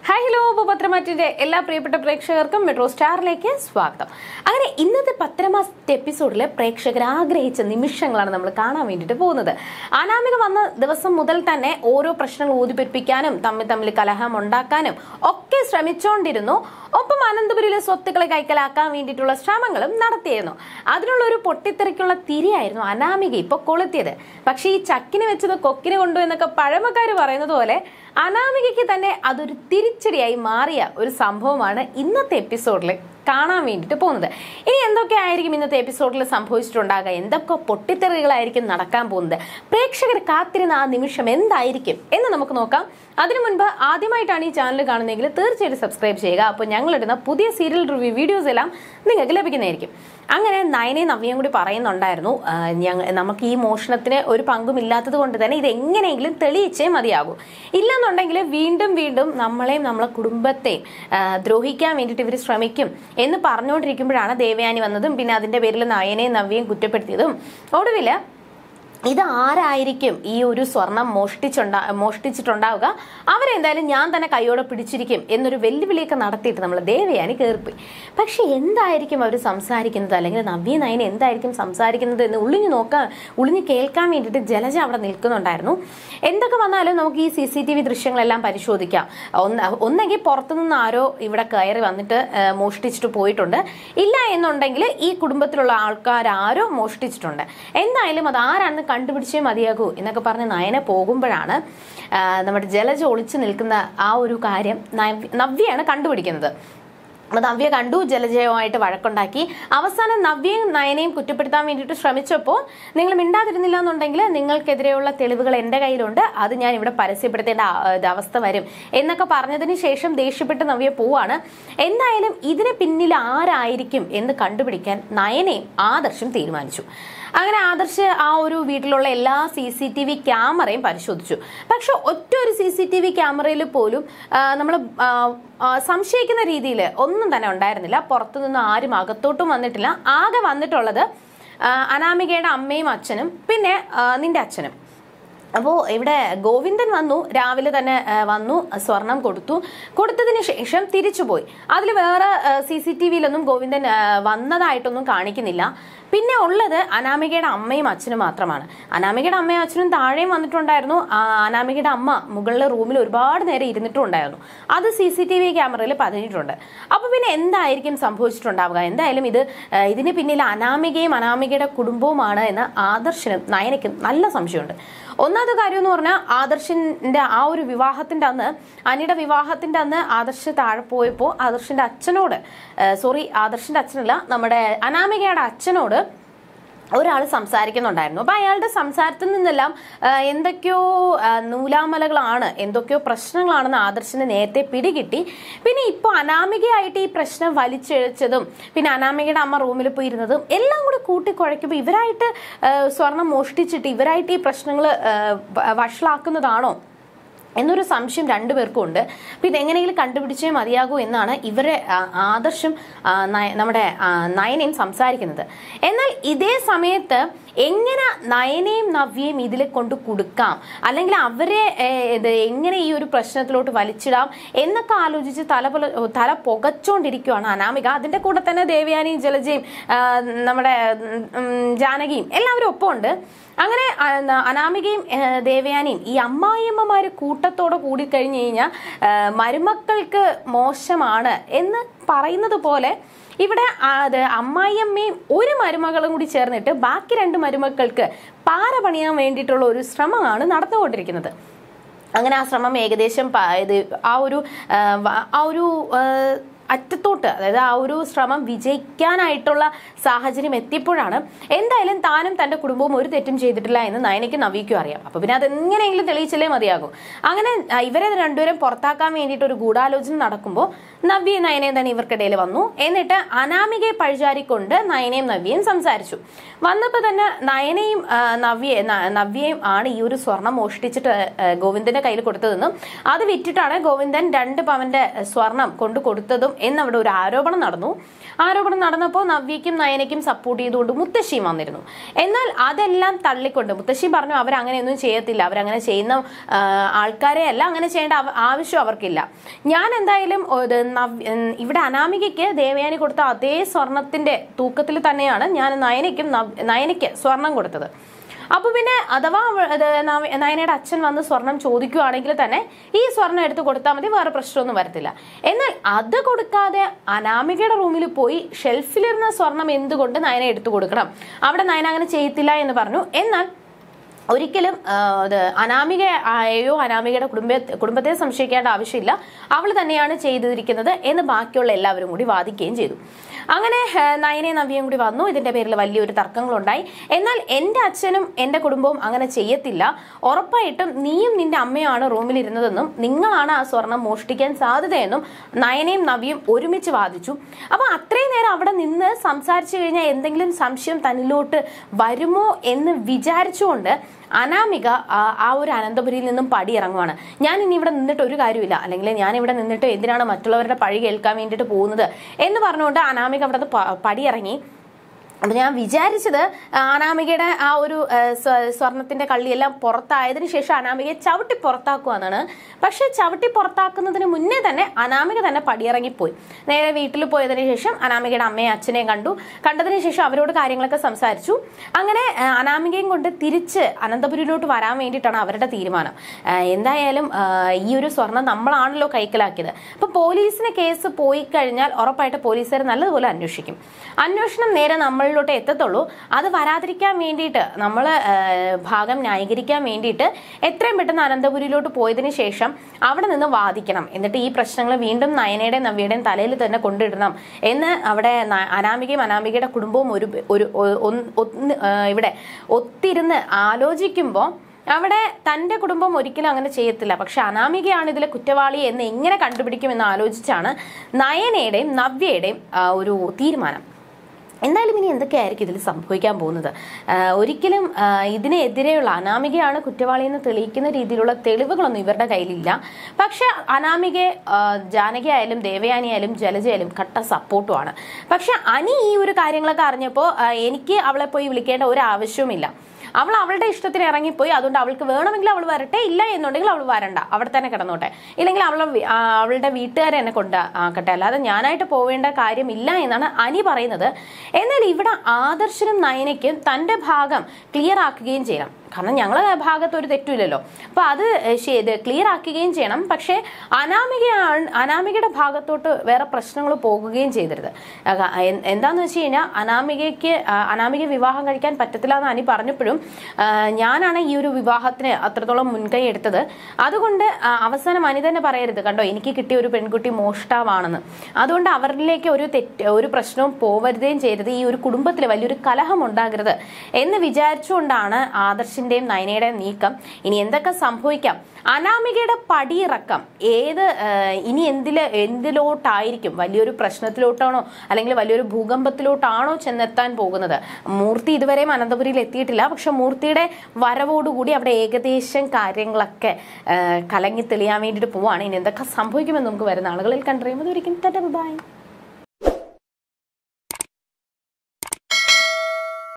hi hello അപ്പോൾ പത്രമാറ്റിന്റെ എല്ലാ പ്രിയപ്പെട്ട പ്രേക്ഷകർക്കും മെട്രോ സ്റ്റാറിലേക്ക് സ്വാഗതം അങ്ങനെ ഇന്നത്തെ പത്രമാസത്തെ എപ്പിസോഡിൽ പ്രേക്ഷകർ ആഗ്രഹിച്ച നിമിഷങ്ങളാണ് നമ്മൾ കാണാൻ വേണ്ടിയിട്ട് പോകുന്നത് അനാമിക വന്ന ദിവസം മുതൽ തന്നെ ഓരോ പ്രശ്നങ്ങൾ ഊതിപ്പെരുപ്പിക്കാനും തമ്മിൽ തമ്മിൽ കലഹം ഉണ്ടാക്കാനും ഒക്കെ ശ്രമിച്ചുകൊണ്ടിരുന്നു ഒപ്പം അനന്തപുരിയിലെ സ്വത്തുക്കളെ കൈക്കലാക്കാൻ വേണ്ടിയിട്ടുള്ള ശ്രമങ്ങളും നടത്തിയിരുന്നു അതിനുള്ള ഒരു പൊട്ടിത്തെറിക്കുള്ള തിരിയായിരുന്നു അനാമിക ഇപ്പൊ കൊളുത്തിയത് പക്ഷേ ഈ ചക്കിന് വെച്ചത് കൊക്കിന് കൊണ്ടു എന്നൊക്കെ പഴമക്കാർ പറയുന്നത് പോലെ അനാമികയ്ക്ക് തന്നെ അതൊരു തിരിച്ചടിയായി മാറിയ ഒരു സംഭവമാണ് ഇന്നത്തെ എപ്പിസോഡിൽ കാണാൻ വേണ്ടിയിട്ട് പോകുന്നത് ഇനി എന്തൊക്കെ ആയിരിക്കും ഇന്നത്തെ എപ്പിസോഡിൽ സംഭവിച്ചിട്ടുണ്ടാകുക എന്തൊക്കെ പൊട്ടിത്തെറികളായിരിക്കും നടക്കാൻ പോകുന്നത് പ്രേക്ഷകർ കാത്തിരുന്ന ആ നിമിഷം എന്തായിരിക്കും എന്ന് നമുക്ക് നോക്കാം അതിനു മുൻപ് ആദ്യമായിട്ടാണ് ഈ ചാനൽ കാണുന്നതെങ്കിൽ തീർച്ചയായിട്ടും സബ്സ്ക്രൈബ് ചെയ്യുക അപ്പോൾ ഞങ്ങളിടുന്ന പുതിയ സീരിയൽ റിവ്യൂ വീഡിയോസ് എല്ലാം നിങ്ങൾക്ക് ലഭിക്കുന്നതായിരിക്കും അങ്ങനെ നയനയും നവ്യയും കൂടി പറയുന്നുണ്ടായിരുന്നു ആ, ഞങ്ങ നമുക്ക് ഈ മോഷണത്തിന് ഒരു പങ്കുമില്ലാത്തത് കൊണ്ട് തന്നെ ഇത് എങ്ങനെയെങ്കിലും തെളിയിച്ചേ മതിയാകൂ ഇല്ലെന്നുണ്ടെങ്കിൽ വീണ്ടും വീണ്ടും നമ്മളെയും നമ്മളെ കുടുംബത്തെയും ആ, ദ്രോഹിക്കാൻ വേണ്ടിയിട്ട് ഇവർ ശ്രമിക്കും എന്ന് പറഞ്ഞുകൊണ്ടിരിക്കുമ്പോഴാണ് ദേവയാനി വന്നതും പിന്നെ അതിന്റെ പേരിൽ നയനെയും നവ്യയും കുറ്റപ്പെടുത്തിയതും ഒടുവില് ഇത് ആരായിരിക്കും ഈ ഒരു സ്വർണം മോഷ്ടിച്ചുണ്ടാ മോഷ്ടിച്ചിട്ടുണ്ടാവുക അവരെന്തായാലും ഞാൻ തന്നെ കൈയോടെ പിടിച്ചിരിക്കും എന്നൊരു വെല്ലുവിളിയൊക്കെ നടത്തിയിട്ട് നമ്മൾ ദേവയാനി കയറിപ്പോയി പക്ഷെ എന്തായിരിക്കും അവർ സംസാരിക്കുന്നത് അല്ലെങ്കിൽ നവ്യ നയന എന്തായിരിക്കും സംസാരിക്കുന്നത് എന്ന് ഒളിഞ്ഞു നോക്കാൻ ഒളിഞ്ഞു കേൾക്കാൻ വേണ്ടിയിട്ട് ജലജ അവിടെ നിൽക്കുന്നുണ്ടായിരുന്നു എന്തൊക്കെ വന്നാലും നമുക്ക് ഈ സി സി ടി വി ദൃശ്യങ്ങളെല്ലാം പരിശോധിക്കാം ഒന്ന് ഒന്നെങ്കിൽ പുറത്തുനിന്ന് ആരോ ഇവിടെ കയറി വന്നിട്ട് ആ, മോഷ്ടിച്ചിട്ട് പോയിട്ടുണ്ട് ഇല്ല എന്നുണ്ടെങ്കിൽ ഈ കുടുംബത്തിലുള്ള ആൾക്കാർ ആരോ മോഷ്ടിച്ചിട്ടുണ്ട് എന്തായാലും അത് ആരാണെന്ന് കണ്ടുപിടിച്ചേ മതിയാകൂ എന്നൊക്കെ പറഞ്ഞ് നയനെ പോകുമ്പോഴാണ് ആ, നമ്മുടെ ജലജ ഒളിച്ചു നിൽക്കുന്ന ആ ഒരു കാര്യം നവ്യ- നവ്യയാണ് കണ്ടുപിടിക്കുന്നത് അപ്പൊ നവ്യ കണ്ടു ജലജയവുമായിട്ട് വഴക്കുണ്ടാക്കി അവസാനം നവ്യയും നയനെയും കുറ്റപ്പെടുത്താൻ വേണ്ടിയിട്ട് ശ്രമിച്ചപ്പോൾ നിങ്ങൾ മിണ്ടാതിരുന്നില്ല എന്നുണ്ടെങ്കിൽ നിങ്ങൾക്കെതിരെയുള്ള തെളിവുകൾ എൻ്റെ കയ്യിലുണ്ട് അത് ഞാൻ ഇവിടെ പരസ്യപ്പെടുത്തേണ്ട ആ- ഇത് അവസ്ഥ വരും എന്നൊക്കെ പറഞ്ഞതിന് ശേഷം ദേഷ്യപ്പെട്ട് നവ്യ പോവാണ് എന്തായാലും ഇതിന് പിന്നിൽ ആരായിരിക്കും എന്ന് കണ്ടുപിടിക്കാൻ നയനെയും ആദർശം തീരുമാനിച്ചു അങ്ങനെ ആദർശ് ആ ഒരു വീട്ടിലുള്ള എല്ലാ സി സി ടി വി ക്യാമറയും പരിശോധിച്ചു പക്ഷെ ഒറ്റ ഒരു സി സി ടി വി ക്യാമറയിൽ പോലും നമ്മൾ സംശയിക്കുന്ന രീതിയിൽ ഒന്നും തന്നെ ഉണ്ടായിരുന്നില്ല പുറത്തുനിന്ന് ആരും അകത്തോട്ടും വന്നിട്ടില്ല ആകെ വന്നിട്ടുള്ളത് ആ, അനാമികയുടെ അമ്മയും അച്ഛനും പിന്നെ ആ, നിന്റെ അച്ഛനും അപ്പോൾ ഇവിടെ ഗോവിന്ദൻ വന്നു രാവിലെ തന്നെ ആ, വന്നു സ്വർണം കൊടുത്തു കൊടുത്തതിന് ശേഷം തിരിച്ചുപോയി അതിൽ വേറെ സി സി ടി വിയിലൊന്നും ഗോവിന്ദൻ ആ, വന്നതായിട്ടൊന്നും കാണിക്കുന്നില്ല പിന്നെ ഉള്ളത് അനാമികയുടെ അമ്മയും അച്ഛനും മാത്രമാണ് അനാമികയുടെ അമ്മയും അച്ഛനും താഴെയും വന്നിട്ടുണ്ടായിരുന്നു ആ, അനാമികയുടെ അമ്മ മുകളിലെ റൂമിൽ ഒരുപാട് നേരം ഇരുന്നിട്ടുണ്ടായിരുന്നു അത് സി സി ടി വി ക്യാമറയിൽ പതിഞ്ഞിട്ടുണ്ട് അപ്പോൾ പിന്നെ എന്തായിരിക്കും സംഭവിച്ചിട്ടുണ്ടാവുക എന്തായാലും ഇത് ആ, ഇതിന് പിന്നിൽ അനാമികയും അനാമികയുടെ കുടുംബവുമാണ് എന്ന് ആദർശനും നയനയ്ക്കും നല്ല സംശയമുണ്ട് ഒന്നാമത്തെ കാര്യം എന്ന് പറഞ്ഞാൽ ആദർശിന്റെ ആ ഒരു വിവാഹത്തിന്റെ അന്ന് അനിയുടെ വിവാഹത്തിന്റെ അന്ന് ആദർശ് താഴെ പോയപ്പോൾ ആദർശിന്റെ അച്ഛനോട് സോറി ആദർശിന്റെ അച്ഛനല്ല നമ്മുടെ അനാമികയുടെ അച്ഛനോട് ഒരാൾ സംസാരിക്കുന്നുണ്ടായിരുന്നു അപ്പൊ അയാളുടെ സംസാരത്തിൽ നിന്നെല്ലാം ആ, എന്തൊക്കെയോ ആ, നൂലാമലകളാണ് എന്തൊക്കെയോ പ്രശ്നങ്ങളാണെന്ന് ആദർശിന് നേരത്തെ പിടികിട്ടി പിന്നെ ഇപ്പോൾ അനാമികയായിട്ട് ഈ പ്രശ്നം വലിച്ചിഴച്ചതും പിന്നെ അനാമികയുടെ അമ്മ റൂമിൽ പോയി ഇരുന്നതും എല്ലാം കൂടി കൂട്ടിക്കുഴയ്ക്കുമ്പോൾ ഇവരായിട്ട് ആ, സ്വർണം മോഷ്ടിച്ചിട്ട് ഇവരായിട്ട് ഈ പ്രശ്നങ്ങൾ വഷളാക്കുന്നതാണോ എന്നൊരു സംശയം രണ്ടുപേർക്കും ഉണ്ട് അപ്പൊ ഇതെങ്ങനെയെങ്കിലും കണ്ടുപിടിച്ചേ മതിയാകൂ എന്നാണ് ഇവരെ ആ, ആദർശം ആ, നയ- നമ്മുടെ ആ, നയനയും സംസാരിക്കുന്നത് എന്നാൽ ഇതേ സമയത്ത് എങ്ങനെ നയനയും നവ്യയും ഇതിൽ കൊണ്ട് കൊടുക്കാം അല്ലെങ്കിൽ അവരെ ഏ, ഇത് എങ്ങനെ ഈ ഒരു പ്രശ്നത്തിലോട്ട് വലിച്ചിടാം എന്നൊക്കെ ആലോചിച്ച് തല പൊല തല പുകച്ചോണ്ടിരിക്കുവാണ് അനാമിക അതിന്റെ കൂടെ തന്നെ ദേവയാനിയും ജലജയും ആ, നമ്മുടെ ഉം, ജാനകിയും എല്ലാവരും ഒപ്പമുണ്ട് അങ്ങനെ ആ, ന- അനാമികയും ഏ, ദേവയാനിയും ഈ അമ്മായിയമ്മമാര് കൂട്ടത്തോടെ കൂടിക്കഴിഞ്ഞു കഴിഞ്ഞാൽ മരുമക്കൾക്ക് മോശമാണ് എന്ന് പറയുന്നത് പോലെ ഇവിടെ അത് അമ്മായിയമ്മയും ഒരു മരുമകളും കൂടി ചേർന്നിട്ട് ബാക്കി രണ്ട് മരുമക്കൾക്ക് പാര പണിയാൻ വേണ്ടിയിട്ടുള്ള ഒരു ശ്രമമാണ് നടന്നുകൊണ്ടിരിക്കുന്നത് അങ്ങനെ ആ ശ്രമം ഏകദേശം പ- ഇത് ആ ഒരു ആ, വ- ആ ഒരു ആ, അറ്റത്തോട്ട് അതായത് ആ ഒരു ശ്രമം വിജയിക്കാനായിട്ടുള്ള സാഹചര്യം എത്തിയപ്പോഴാണ് എന്തായാലും താനും തന്റെ കുടുംബവും ഒരു തെറ്റും ചെയ്തിട്ടില്ല എന്ന് നയനയ്ക്ക് നവിക്കും അറിയാം അപ്പൊ പിന്നെ അതെങ്ങനെയെങ്കിലും തെളിയിച്ചല്ലേ മതിയാകും അങ്ങനെ ആ, ഇവരെ രണ്ടുപേരും പുറത്താക്കാൻ വേണ്ടിയിട്ട് ഒരു ഗൂഢാലോചന നടക്കുമ്പോൾ നവ്യ നയനയും തന്നെ ഇവർക്കിടയിൽ വന്നു എന്നിട്ട് അനാമികയെ പഴിചാരിക്കൊണ്ട് നയനയും നവ്യയും സംസാരിച്ചു വന്നപ്പോൾ തന്നെ നയനയും ആ, നവ്യ ന- നവ്യയും ആണ് ഈ ഒരു സ്വർണം മോഷ്ടിച്ചിട്ട് ആ, ഗോവിന്ദന്റെ കയ്യിൽ കൊടുത്തതെന്നും അത് വിറ്റിട്ടാണ് ഗോവിന്ദൻ രണ്ട് പവന്റെ സ്വർണം കൊണ്ടു കൊടുത്തതും എന്നവിടെ ഒരു ആരോപണം നടന്നു ആരോപണം നടന്നപ്പോൾ നവ്യയ്ക്കും നയനയ്ക്കും സപ്പോർട്ട് ചെയ്തുകൊണ്ട് മുത്തശ്ശിയും വന്നിരുന്നു എന്നാൽ അതെല്ലാം തള്ളിക്കൊണ്ട് മുത്തശ്ശി പറഞ്ഞു അവരങ്ങനെയൊന്നും ചെയ്യത്തില്ല അവരങ്ങനെ ചെയ്യുന്ന ആ, ആൾക്കാരെ അല്ല അങ്ങനെ ചെയ്യേണ്ട ആവ- ആവശ്യം അവർക്കില്ല ഞാൻ എന്തായാലും ഒരു നവ്- ഉം, ഇവിടെ അനാമികയ്ക്ക് ദേവയാനി കൊടുത്ത അതേ സ്വർണത്തിന്റെ തൂക്കത്തിൽ തന്നെയാണ് ഞാൻ നയനയ്ക്കും നവ്- നയനയ്ക്ക് സ്വർണം കൊടുത്തത് അപ്പൊ പിന്നെ അഥവാ അവ- ഇത് നവ- നയനയുടെ അച്ഛൻ വന്ന് സ്വർണം ചോദിക്കുവാണെങ്കിൽ തന്നെ ഈ സ്വർണം എടുത്ത് കൊടുത്താൽ മതി വേറെ പ്രശ്നമൊന്നും വരത്തില്ല എന്നാൽ അത് കൊടുക്കാതെ അനാമികയുടെ റൂമിൽ പോയി ഷെൽഫിലിരുന്ന സ്വർണം എന്തുകൊണ്ട് നയന എടുത്തു കൊടുക്കണം അവിടെ നയന അങ്ങനെ ചെയ്യത്തില്ല എന്ന് പറഞ്ഞു എന്നാൽ ഒരിക്കലും ആ, ഇത് അനാമികയോ അനാമികയുടെ കുടുംബ കുടുംബത്തെ സംശയിക്കേണ്ട ആവശ്യമില്ല അവൾ തന്നെയാണ് ചെയ്തിരിക്കുന്നത് എന്ന് ബാക്കിയുള്ള എല്ലാവരും കൂടി വാദിക്കുകയും ചെയ്തു അങ്ങനെ ആ, നയനെ നവ്യയും കൂടി വന്നു ഇതിന്റെ പേരിൽ വലിയൊരു തർക്കങ്ങളുണ്ടായി എന്നാൽ എൻ്റെ അച്ഛനും എൻ്റെ കുടുംബവും അങ്ങനെ ചെയ്യത്തില്ല ഉറപ്പായിട്ടും നീയും നിന്റെ അമ്മയാണ് റൂമിലിരുന്നതെന്നും നിങ്ങളാണ് ആ സ്വർണം മോഷ്ടിക്കാൻ സാധ്യതയെന്നും നയനയും നവ്യയും ഒരുമിച്ച് വാദിച്ചു അപ്പൊ അത്രയും നേരം അവിടെ നിന്ന് സംസാരിച്ചു കഴിഞ്ഞാൽ എന്തെങ്കിലും സംശയം തന്നിലോട്ട് വരുമോ എന്ന് വിചാരിച്ചുകൊണ്ട് അനാമിക ആ ആ ഒരു അനന്തപുരിയിൽ നിന്നും പടിയിറങ്ങുവാണ് ഞാൻ ഇനി ഇവിടെ നിന്നിട്ട് ഒരു കാര്യമില്ല അല്ലെങ്കിൽ ഞാൻ ഇവിടെ നിന്നിട്ട് എന്തിനാണ് മറ്റുള്ളവരുടെ പഴി കേൾക്കാൻ വേണ്ടിയിട്ട് പോകുന്നത് എന്ന് പറഞ്ഞുകൊണ്ട് അനാമിക അവിടെ നിന്ന് പടിയിറങ്ങി അപ്പൊ ഞാൻ വിചാരിച്ചത് അനാമികയുടെ ആ ഒരു ആ, സ്വ- സ്വർണത്തിന്റെ കള്ളിയെല്ലാം പുറത്തായതിനു ശേഷം അനാമികയെ ചവിട്ടി പുറത്താക്കുവാന്നാണ് പക്ഷെ ചവിട്ടി പുറത്താക്കുന്നതിന് മുന്നേ തന്നെ അനാമിക തന്നെ പടിയിറങ്ങിപ്പോയി നേരെ വീട്ടിൽ പോയതിനു ശേഷം അനാമികയുടെ അമ്മയും അച്ഛനെയും കണ്ടു കണ്ടതിന് ശേഷം അവരോട് കാര്യങ്ങളൊക്കെ സംസാരിച്ചു അങ്ങനെ ആ, അനാമികയും കൊണ്ട് തിരിച്ച് അനന്തപുരിയിലോട്ട് വരാൻ വേണ്ടിയിട്ടാണ് അവരുടെ തീരുമാനം ആ, എന്തായാലും ആ, ഈ ഒരു സ്വർണം നമ്മളാണല്ലോ കൈക്കലാക്കിയത് അപ്പൊ പോലീസിന് കേസ് പോയി കഴിഞ്ഞാൽ ഉറപ്പായിട്ട് പോലീസുകാർ നല്ലതുപോലെ അന്വേഷിക്കും അന്വേഷണം നേരെ നമ്മളിലോട്ട് എത്തത്തുള്ളൂ അത് വരാതിരിക്കാൻ വേണ്ടിയിട്ട് നമ്മൾ ഭാഗം ന്യായീകരിക്കാൻ വേണ്ടിയിട്ട് എത്രയും പെട്ടെന്ന് അനന്തപുരിയിലോട്ട് പോയതിനു ശേഷം അവിടെ നിന്ന് വാദിക്കണം എന്നിട്ട് ഈ പ്രശ്നങ്ങൾ വീണ്ടും നയനയുടെയും നവ്യയുടെയും തലയിൽ തന്നെ കൊണ്ടിടണം എന്ന് അവിടെ ന- അനാമികയും അനാമികയുടെ കുടുംബവും ഒരു ഒരു ഒ- ഒന്ന് ഒന്ന് ആ, ഇവിടെ ഒത്തിരുന്ന് ആലോചിക്കുമ്പോൾ അവിടെ തന്റെ കുടുംബം ഒരിക്കലും അങ്ങനെ ചെയ്യത്തില്ല പക്ഷെ അനാമികയാണ് ഇതിലെ കുറ്റവാളി എന്ന് എങ്ങനെ കണ്ടുപിടിക്കുമെന്ന് ആലോചിച്ചാണ് നയനയുടെയും നവ്യയുടെയും ആ, ഒരു തീരുമാനം എന്തായാലും ഇനി എന്തൊക്കെയായിരിക്കും ഇതിൽ സംഭവിക്കാൻ പോകുന്നത് ആ, ഒരിക്കലും ആ, ഇതിനെതിരെയുള്ള അനാമികയാണ് കുറ്റവാളി എന്ന് തെളിയിക്കുന്ന രീതിയിലുള്ള തെളിവുകളൊന്നും ഇവരുടെ കയ്യിലില്ല പക്ഷെ അനാമികയെ ആ, ജാനകി ആയാലും ദേവയാനി ആയാലും ജലജയായാലും കട്ട സപ്പോർട്ടുമാണ് പക്ഷെ അനി ഈ ഒരു കാര്യങ്ങളൊക്കെ അറിഞ്ഞപ്പോൾ ആ, എനിക്ക് അവളെ പോയി വിളിക്കേണ്ട ഒരു ആവശ്യവുമില്ല അവൾ അവളുടെ ഇഷ്ടത്തിന് ഇറങ്ങിപ്പോയി അതുകൊണ്ട് അവൾക്ക് വേണമെങ്കിൽ അവൾ വരട്ടെ ഇല്ല എന്നുണ്ടെങ്കിൽ അവൾ വരണ്ട അവിടെ തന്നെ കിടന്നോട്ടെ ഇല്ലെങ്കിൽ അവളെ വി- ആ, അവളുടെ വീട്ടുകാരെ എന്നെ കൊണ്ട് ആക്കട്ടെ അല്ലാതെ ഞാനായിട്ട് പോവേണ്ട കാര്യമില്ല എന്നാണ് അനി പറയുന്നത് എന്നാൽ ഇവിടെ ആദർശനും നയനയ്ക്കും തന്റെ ഭാഗം ക്ലിയർ ആക്കുകയും ചെയ്യണം കാരണം ഞങ്ങളെ ഭാഗത്ത് ഒരു തെറ്റുമില്ലല്ലോ അപ്പൊ അത് ക്ലിയർ ആക്കുകയും ചെയ്യണം പക്ഷേ അനാമികയാണ് അനാമികയുടെ ഭാഗത്തോട്ട് വേറെ പ്രശ്നങ്ങൾ പോകുകയും ചെയ്തരുത് അക- എൻ- എന്താന്ന് വെച്ച് കഴിഞ്ഞാൽ അനാമികയ്ക്ക് ആ, അനാമിക വിവാഹം കഴിക്കാൻ പറ്റത്തില്ല എന്ന് അനി പറഞ്ഞപ്പോഴും ആ, ഞാനാണ് ഈ ഒരു വിവാഹത്തിന് അത്രത്തോളം മുൻകൈ എടുത്തത് അതുകൊണ്ട് ആ, അവസാനം അനി തന്നെ പറയരുത് കണ്ടോ എനിക്ക് കിട്ടിയ ഒരു പെൺകുട്ടി മോഷ്ടാവാണെന്ന് അതുകൊണ്ട് അവരിലേക്ക് ഒരു തെറ്റ് ഒരു പ്രശ്നവും പോവരുതേയും ചെയ്യരുത് ഈ ഒരു കുടുംബത്തിൽ വലിയൊരു കലഹം ഉണ്ടാകരുത് എന്ന് വിചാരിച്ചുകൊണ്ടാണ് ആദർശിന്റെയും നയനയുടെയും നീക്കം ഇനി എന്തൊക്കെ സംഭവിക്കാം അനാമികയുടെ പടിയിറക്കം ഏത് ആ, ഇനി എന്തില് എന്തിലോട്ടായിരിക്കും വലിയൊരു പ്രശ്നത്തിലോട്ടാണോ അല്ലെങ്കിൽ വലിയൊരു ഭൂകമ്പത്തിലോട്ടാണോ ചെന്നെത്താൻ പോകുന്നത് മൂർത്തി ഇതുവരെയും അനന്തപുരിയിൽ എത്തിയിട്ടില്ല പക്ഷെ മൂർത്തിയുടെ വരവോടുകൂടി അവിടെ ഏകദേശം കാര്യങ്ങളൊക്കെ ആ, കലങ്ങി തെളിയാൻ വേണ്ടിയിട്ട് പോവാണ് ഇനി എന്തൊക്കെ സംഭവിക്കുമെന്ന് നമുക്ക് വരുന്ന ആളുകളിൽ കണ്ടറിയുമ്പോൾ ഒരിക്കലും ബൈ